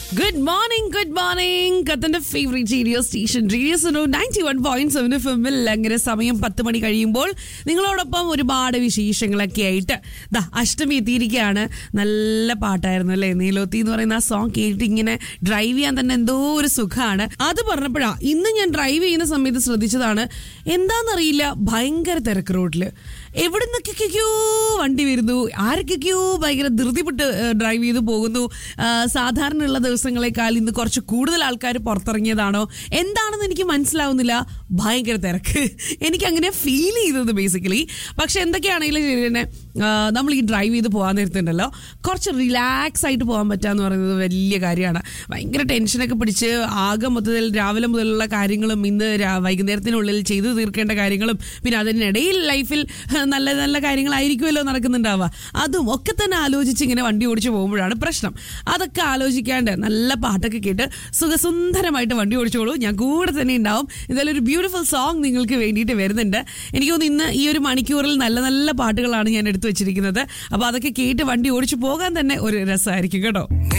good morning good morning കത്തന്റെ favourite radio station radio Suno ninety one point seven F എമ്മിൽ അങ്ങനെ സമയം പത്ത് മണി കഴിയുമ്പോൾ നിങ്ങളോടൊപ്പം ഒരുപാട് വിശേഷങ്ങളൊക്കെ ആയിട്ട് ദാ അഷ്ടമി എത്തിയിരിക്കുകയാണ് നല്ല പാട്ടായിരുന്നു അല്ലേ നീലോത്തി എന്ന് പറയുന്ന ആ സോങ് കേട്ടിട്ട് ഇങ്ങനെ ഡ്രൈവ് ചെയ്യാൻ തന്നെ എന്തോ ഒരു സുഖമാണ് അത് പറഞ്ഞപ്പോഴാ ഇന്ന് ഞാൻ ഡ്രൈവ് ചെയ്യുന്ന സമയത്ത് ശ്രദ്ധിച്ചതാണ് എന്താണെന്നറിയില്ല ഭയങ്കര തിരക്ക് റോഡില് എവിടെ നിന്നൊക്കെയൊക്കെയോ വണ്ടി വരുന്നു ആരൊക്കെയൊക്കെയോ ഭയങ്കര ധൃതിപ്പെട്ട് ഡ്രൈവ് ചെയ്ത് പോകുന്നു ആ, സാധാരണയുള്ള ദിവസങ്ങളെക്കാൾ ഇന്ന് കുറച്ച് കൂടുതൽ ആൾക്കാർ പുറത്തിറങ്ങിയതാണോ എന്താണെന്ന് എനിക്ക് മനസ്സിലാവുന്നില്ല ഭയങ്കര തിരക്ക് എനിക്ക് അങ്ങനെ ഫീൽ ചെയ്തത് ബേസിക്കലി പക്ഷെ എന്തൊക്കെയാണെങ്കിലും ശരി തന്നെ ആ, നമ്മൾ ഈ ഡ്രൈവ് ചെയ്ത് പോകാൻ നേരത്തുണ്ടല്ലോ കുറച്ച് റിലാക്സ് ആയിട്ട് പോകാൻ പറ്റാന്ന് പറയുന്നത് വലിയ കാര്യമാണ് ഭയങ്കര ടെൻഷനൊക്കെ പിടിച്ച് ആകെ മൊത്തത്തിൽ രാവിലെ മുതലുള്ള കാര്യങ്ങളും ഇന്ന് രാ- വൈകുന്നേരത്തിനുള്ളിൽ ചെയ്തു തീർക്കേണ്ട കാര്യങ്ങളും പിന്നെ അതിനിടയിൽ ലൈഫിൽ നല്ല നല്ല കാര്യങ്ങളായിരിക്കുമല്ലോ നടക്കുന്നുണ്ടാവുക അതും ഒക്കെ തന്നെ ആലോചിച്ച് ഇങ്ങനെ വണ്ടി ഓടിച്ച് പോകുമ്പോഴാണ് പ്രശ്നം അതൊക്കെ ആലോചിക്കാണ്ട് നല്ല പാട്ടൊക്കെ കേട്ട് സുഖസുന്ദരമായിട്ട് വണ്ടി ഓടിച്ചോളൂ ഞാൻ കൂടെ തന്നെ ഉണ്ടാവും എന്തായാലും ഒരു ബ്യൂട്ടിഫുൾ സോങ് നിങ്ങൾക്ക് വേണ്ടിയിട്ട് വരുന്നുണ്ട് എനിക്ക് തോന്നുന്നു ഇന്ന് ഈ ഒരു മണിക്കൂറിൽ നല്ല നല്ല പാട്ടുകളാണ് ഞാൻ എടുത്തു വെച്ചിരിക്കുന്നത് അപ്പോൾ അതൊക്കെ കേട്ട് വണ്ടി ഓടിച്ചു പോകാൻ തന്നെ ഒരു രസമായിരിക്കും കേട്ടോ